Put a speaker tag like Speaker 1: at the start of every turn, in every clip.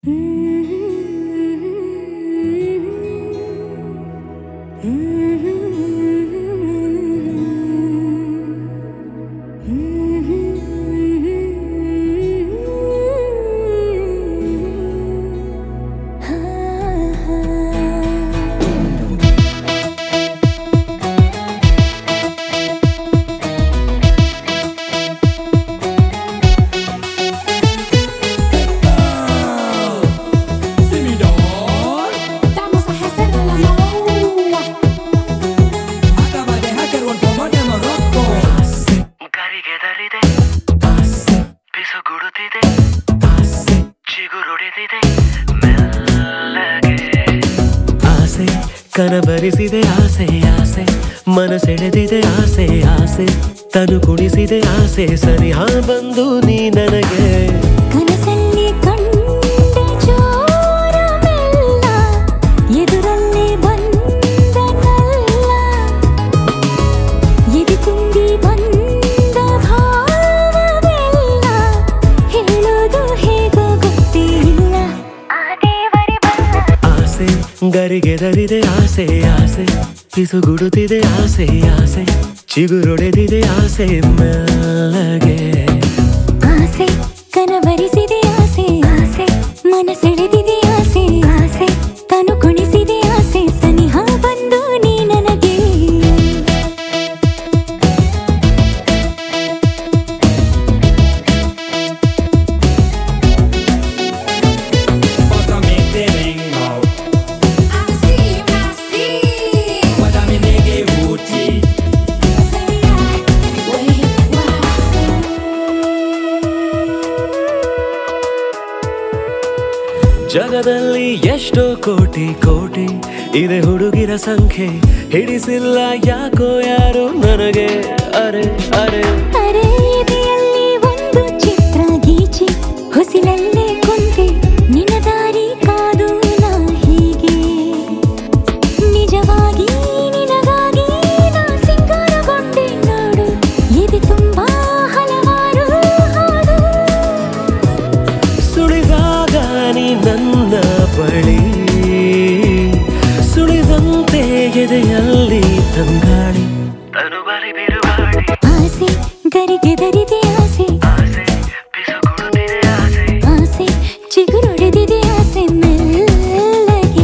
Speaker 1: Vamos a hacer el amor.
Speaker 2: Acaba de hacker un pomo de Morocco
Speaker 3: ಗರಿಗೆದರಿದೆ ಪಿಸುಗುಡುತ್ತಿದೆ ಚಿಗುರೊಡೆದಿದೆ ಮೆಲ್ಲಗೆ ಆಸೆ ಕನಬರಿಸಿದೆ ಆಸೆ ಆಸೆ ಮನಸೆಳೆದಿದೆ ಆಸೆ ಆಸೆ ತನು ಕುಣಿಸಿದೆ ಆಸೆ ಸನಿಹ ಬಂದು ನೀ ನನಗೆ
Speaker 1: ಕನಸಲ್ಲಿ ಕಂಡೆ ಜೋರ ಮೆಲ್ಲ ಎದುರಲ್ಲಿ ಬಂದನಲ್ಲ ಎದೆ ತುಂಬಿ ಬಂದ ಭಾವವೆಲ್ಲ ಹೇಳೋದು ಹೇಗೋ ಗೊತ್ತೇ ಇಲ್ಲ ಆ ದೇವರೇ ಬಲ್ಲ
Speaker 3: ಆಸೆ ಗರಿಗೆದರಿದೆ ಆಸೆ ಆಸೆ ಪಿಸುಗುಡುತ್ತಿದೆ ಆಸೆ ಆಸೆ ಚಿಗುರೊಡೆದಿದೆ ಆಸೆ ಮೆಲ್ಲಗೆ
Speaker 1: ಆಸೆ ಕನವರಿಸಿದೆ ಆಸೆ ಆಸೆ ಮನಸೆಳೆದಿದೆ ಆಸೆ ಆಸೆ ತನು ಕುಣಿಸಿದೆ ಆಸೆ ಸನಿಹ ಬಂದು ನೀ ನನಗೆ
Speaker 2: Pásame este ringo Guardami nege buti
Speaker 3: ಜಗದಲ್ಲಿ ಎಷ್ಟೋ ಕೋಟಿ ಕೋಟಿ ಇದೆ ಹುಡುಗಿರ ಸಂಖ್ಯೆ ಹಿಡಿಸಿಲ್ಲ ಯಾಕೋ ಯಾರು ನನಗೆ ಅರೆ ಅರೆ
Speaker 1: ಅರೆ ಎದೆಯಲ್ಲಿ ಒಂದು ಚಿತ್ರ ಗೀಚಿ ಹೊಸಿಲಲ್ಲೇ ಕುಂತೆ ನಿನ್ನ ದಾರಿ ಕಾದು ನಾ ಹೀಗೆ ನಿಜವಾಗಿ ನಿನಗಾಗಿ ನಾ ಸಿಂಗಾರಗೊಂಡೆ ನೋಡು ಎದೆ ತುಂಬಾ ಹಲವಾರು ಹಾಡು
Speaker 3: ಸುಳಿದಾಗ ನೀ ನನ್ನ ಬಳಿ ಸುಳಿದಂತೆ ಎದೆಯಲ್ಲಿ ತಂಗಾಳಿ ತನುಬಲಿ ಬಿರುಗಾಳಿ
Speaker 1: ಆಸೆ ಗರಿಗೆದರಿದೆ ಆಸೆ
Speaker 3: ಆಸೆ ಪಿಸುಗುಡುತ್ತಿದೆ ಆಸೆ
Speaker 1: ಆಸೆ ಚಿಗುರೊಡೆದಿದೆ ಆಸೆ ಮೆಲ್ಲಗೆ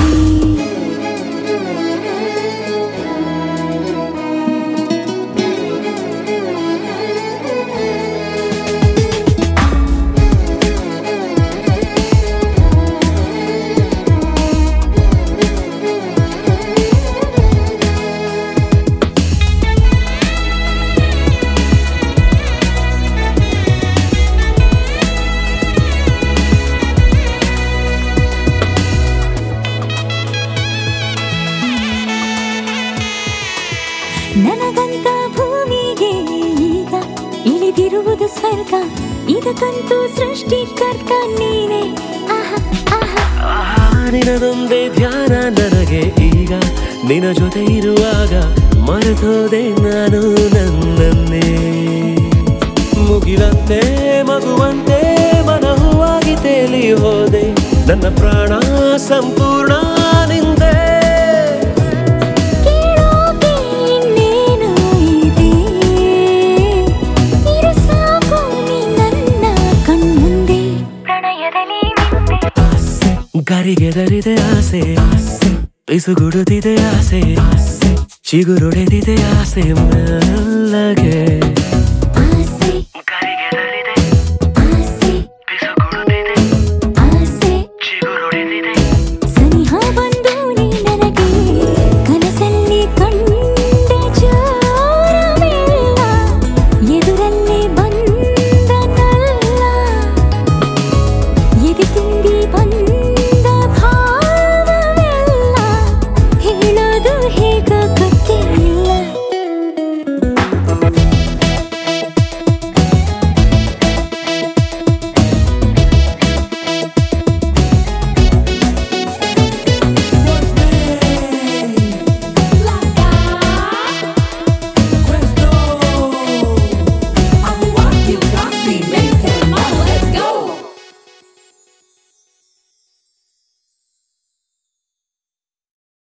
Speaker 1: ನನಗಂತ ಭೂಮಿಗೆ ಈಗ ಇಳಿದಿರುವುದು ಸ್ವರ್ಗ ಇದಕ್ಕಂತೂ ಸೃಷ್ಟಿಕರ್ತ ನೀನೆ ಆಹಾ ಆಹಾ
Speaker 3: ಆಹಾ, ನಿನದೊಂದೇ ಧ್ಯಾನ ನನಗೆ ಈಗ ನಿನ್ನ ಜೊತೆ ಇರುವಾಗ ಮರೆತೋದೆ ನಾನು ನನ್ನನ್ನೇ ಮುಗಿಲಂತೆ ಮಗುವಂತೆ ಮನಹುವಾಗಿ ತೇಲಿ ಹೋದೆ ನನ್ನ ಪ್ರಾಣ ಸಂಪೂರ್ಣ ನಿಂದೆ
Speaker 1: ಕೇಳೋಕೆ ಇನ್ನೇನು ಇದೆ ಇರು ಸಾಕು ನೀ ನನ್ನ ಕಣ್ಮುಂದೆ ಪ್ರಣಯದಲ್ಲಿ ಮಿಂದೆ
Speaker 3: ಆಸೆ ಗರಿಗೆದರಿದೆ ಆಸೆ ಆಸೆ ಪಿಸುಗುಡುತ್ತಿದೆ ಆಸೆ ಆಸೆ ಚಿಗುರೊಡೆದಿದೆ ಆಸೆ ಮೆಲ್ಲಗೆ